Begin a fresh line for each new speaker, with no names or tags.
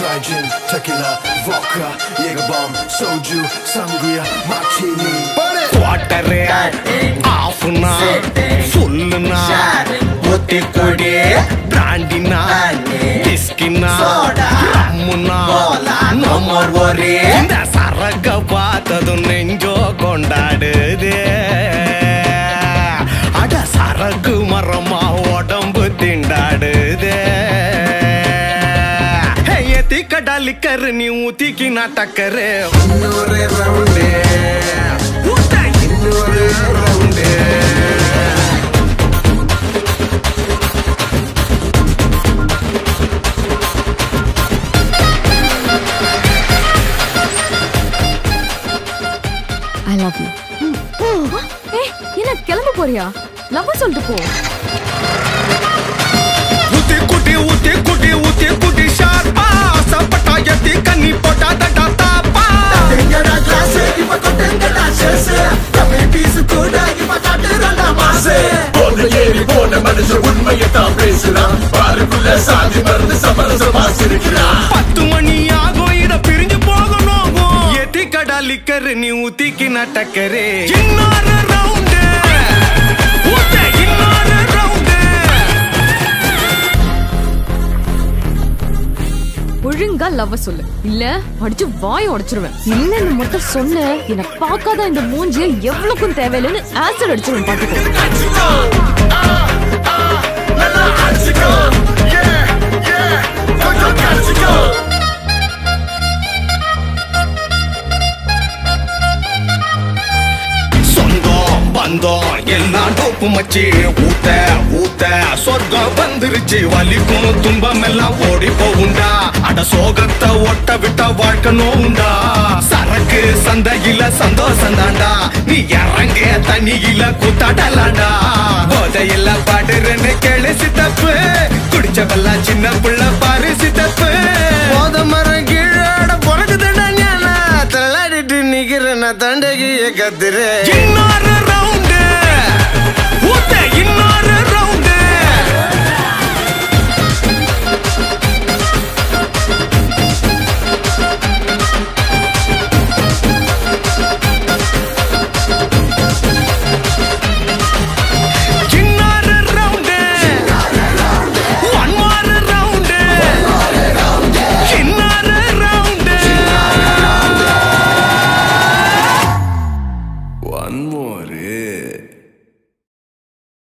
Dry gin, tequila, vodka, Jager bomb, soju, sangria, martini.
Quarter ஆஃப்னா ஃபுல்லுனா ஒத்தி கொடி பிராண்டினா டிஸ்கினா ரம்முனா நோமர் ஒரே இந்த சரக்க பார்த்ததும் நெஞ்சோ கொண்டாடுதே அட சரக்கு மரமா உடம்பு திண்டாடுதே எத்திக்கடா லிக்கரு நீ ஊத்திக்கினா டக்கரு இன்னொரு ரவுண்டு ஊத்த இன்னொரு ரவுண்டு
ஐ லவ் யூ ஏ என்ன கிளம்ப போறியா லவ் சொல்லிட்டு போ
ஊத்தி குட்டி ஊத்தி குட்டி ஊத்தி குட்டி ஷார்ப்பா சப்பட்டா எத்தி கண்ணி போட்டா தட்டா தாப்பா
எங்கடா கிளாஸ் இப்ப கொட்டங்கடா சேஸ் தமிழ் பீஸ் கூட இப்ப காட்டுறடா மாசு
போன ஏறி போன மனுஷன் உண்மையத்தான் பேசுறான் பாருக்குள்ள சாதி மருந்து சமரசமா சிரிக்கிறான்
பத்து மணி ஆகும் இத பிரிஞ்சு போகணும் எத்தி கடா லிக்கரு நீ ஊத்திக்கின டக்கரு இன்னொரு ரவுண்டு ஊத்த இன்னொரு ரவுண்டு
ஒழுங்கா லவ் சொல்லு இல்ல அடிச்சு வாய் உடைச்சிருவேன் இல்லன்னு மட்டும் சொன்ன என்ன பார்க்காத இந்த மூஞ்சிய எவ்வளவுக்கும் தேவையில்லைன்னு ஆசிட் அடிச்சிருவேன் பாத்துக்கோ
சொந்தம் பந்தம் எல்லாம் டோப்பு மச்சி ஊத்த ஊத்த சொர்க்கம் வந்துருச்சு வலிக்கும் துன்பம் எல்லாம் ஓடி போகுண்டா அட சோகத்தை ஒட்ட விட்ட வாழ்க்கை நோவுண்டா சரக்கு சந்தையில சந்தோஷம் தாண்டா நீ இறங்க தண்ணியில கூத்தாடலாண்டா போதையில பாடுறேன்னு கேளு சித்தப்பு குடிச்சவெல்லாம் சின்ன புள்ள பாரு சித்தப்பு போத மரம் கீழாட பிறகுதுடா ஞானா தள்ளாடிட்டு நிக்கிறேன் நான் தண்டகிய கத்துறேன்